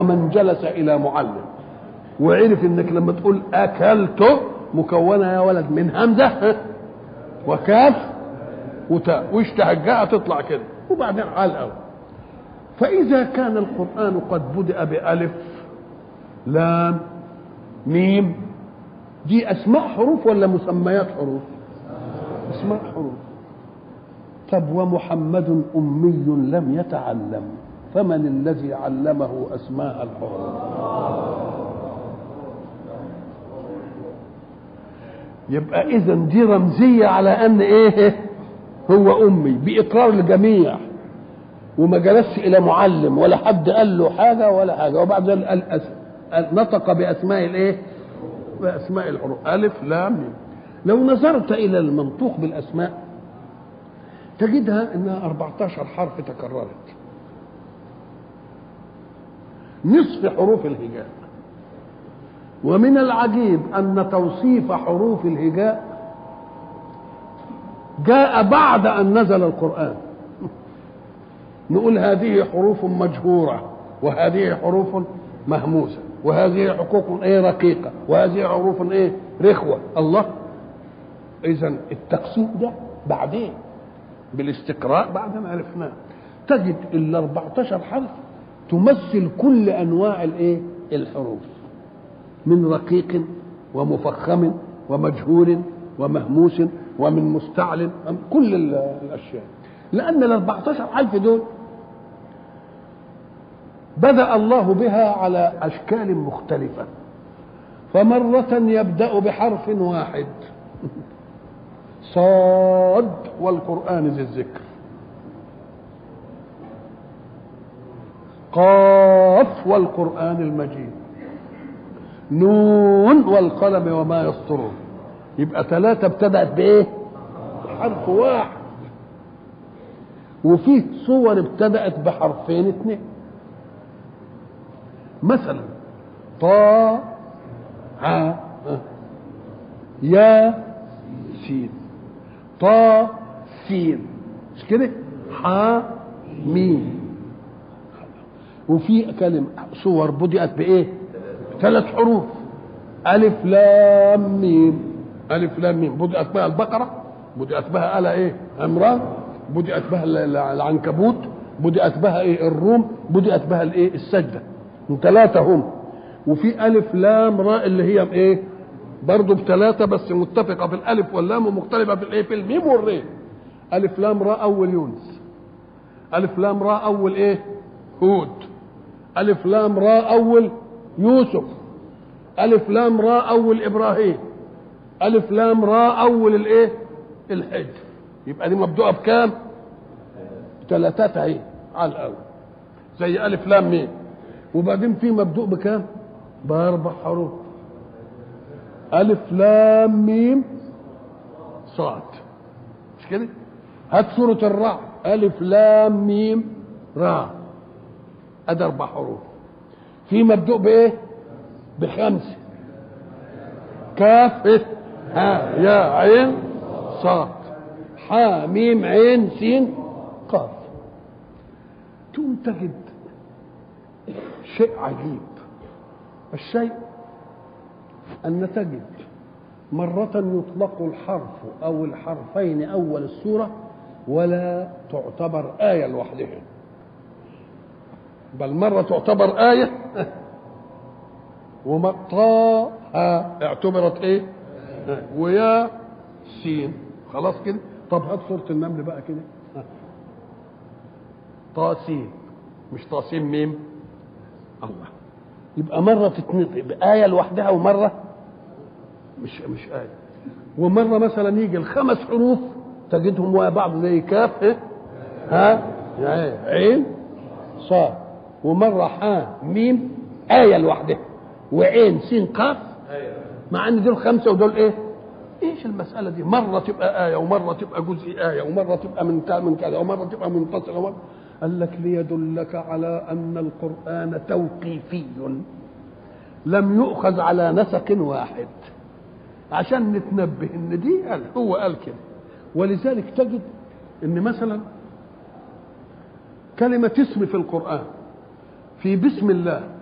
من جلس الى معلم وعرف انك لما تقول اكلت مكونه يا ولد من همزه وكاف وتاء واشتهجاء تطلع كده وبعدين على الاول فاذا كان القران قد بدا بالف لام ميم دي اسماء حروف ولا مسميات حروف اسماء حروف طب ومحمد امي لم يتعلم فمن الذي علمه اسماء الحروف يبقى اذا دي رمزيه على ان ايه هو امي باقرار الجميع وما جلسش الى معلم ولا حد قال له حاجه ولا حاجه وبعد ذلك قال أس... نطق باسماء الايه باسماء الحروف الف لام ميم لو نظرت الى المنطوق بالاسماء تجدها انها 14 حرف تكررت نصف حروف الهجاء ومن العجيب ان توصيف حروف الهجاء جاء بعد ان نزل القران نقول هذه حروف مجهوره وهذه حروف مهموسه وهذه حقوق ايه رقيقه وهذه حروف ايه رخوه الله اذا التقسيم ده بعدين بالاستقراء بعد ما عرفناه تجد ال 14 حرف تمثل كل انواع الايه الحروف من رقيق ومفخم ومجهول ومهموس ومن مستعل كل الاشياء لان ال 14 حرف دول بدا الله بها على اشكال مختلفه فمره يبدا بحرف واحد صاد والقران ذي الذكر قاف والقران المجيد نون والقلم وما يسطرون يبقى ثلاثة ابتدأت بإيه؟ حرف واحد وفيه صور ابتدأت بحرفين اثنين مثلا طا ع يا سين طا سين مش كده؟ ح ميم وفي كلمة صور بدأت بإيه؟ ثلاث حروف ألف لام ميم ألف لام ميم بدأت بها البقرة بدأت بها آل إيه؟ عمران بدأت بها العنكبوت بدأت بها إيه؟ الروم بدأت بها الإيه؟ السجدة ثلاثة هم وفي ألف لام راء اللي هي إيه؟ برضه بثلاثة بس متفقة في الألف واللام ومختلفة في الإيه؟ في الميم والري ألف لام راء أول يونس ألف لام راء أول إيه؟ هود ألف لام راء أول يوسف ألف لام راء أول إبراهيم ألف لام راء أول الإيه؟ الحج يبقى دي مبدوءة بكام؟ ثلاثات أهي على الأول زي ألف لام ميم وبعدين في مبدوء بكام؟ بأربع حروف ألف لام ميم صاد مش كده؟ هات سورة الرعد ألف لام ميم را أدي أربع حروف في مبدوء بايه بخمسه كاف إيه؟ ها يا عين صاد حا ميم عين سين قاف تقوم تجد شيء عجيب الشيء أن تجد مرة يطلق الحرف أو الحرفين أول السورة ولا تعتبر آية لوحدها بل مرة تعتبر آية وطاء اعتبرت ايه ويا سين خلاص كده طب هات سورة النمل بقى كده طاسين مش طاسين ميم الله يبقى مرة تتنطق بآية لوحدها ومرة مش مش آية ومرة مثلا يجي الخمس حروف تجدهم ويا بعض زي كاف إيه؟ ها عين صاد ومرة حاء ميم آية لوحدها وعين سين قاف مع ان دول خمسة ودول ايه؟ ايش المسألة دي؟ مرة تبقى آية ومرة تبقى جزء آية ومرة تبقى من من كذا ومرة تبقى منفصلة ومرة قال لك ليدلك على أن القرآن توقيفي لم يؤخذ على نسق واحد عشان نتنبه ان دي قال هو قال كده ولذلك تجد ان مثلا كلمة اسم في القرآن في بسم الله